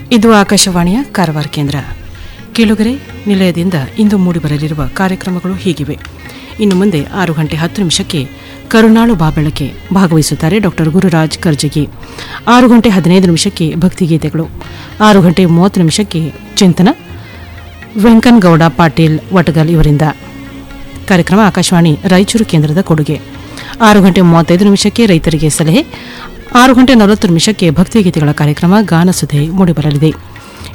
ಇದು ಆಕಾಶವಾಣಿಯ ಕಾರವಾರ ಕೇಂದ್ರ ಕೇಳುಗರೆ ನಿಲಯದಿಂದ ಇಂದು ಮೂಡಿಬರಲಿರುವ ಕಾರ್ಯಕ್ರಮಗಳು ಹೀಗಿವೆ ಇನ್ನು ಮುಂದೆ ಆರು ಗಂಟೆ ಹತ್ತು ನಿಮಿಷಕ್ಕೆ ಕರುಣಾಳು ಬಾಬೆಳಕೆ ಭಾಗವಹಿಸುತ್ತಾರೆ ಡಾಕ್ಟರ್ ಗುರುರಾಜ್ ಕರ್ಜಗಿ ಆರು ಗಂಟೆ ಹದಿನೈದು ನಿಮಿಷಕ್ಕೆ ಭಕ್ತಿಗೀತೆಗಳು ಆರು ಗಂಟೆ ಮೂವತ್ತು ನಿಮಿಷಕ್ಕೆ ಚಿಂತನ ವೆಂಕನಗೌಡ ಪಾಟೀಲ್ ವಟಗಲ್ ಇವರಿಂದ ಕಾರ್ಯಕ್ರಮ ಆಕಾಶವಾಣಿ ರಾಯಚೂರು ಕೇಂದ್ರದ ಕೊಡುಗೆ ಆರು ಗಂಟೆ ಮೂವತ್ತೈದು ನಿಮಿಷಕ್ಕೆ ರೈತರಿಗೆ ಸಲಹೆ ಆರು ಗಂಟೆ ನಲವತ್ತು ನಿಮಿಷಕ್ಕೆ ಭಕ್ತಿಗೀತೆಗಳ ಕಾರ್ಯಕ್ರಮ ಗಾನಸುಧೆ ಮೂಡಿಬರಲಿದೆ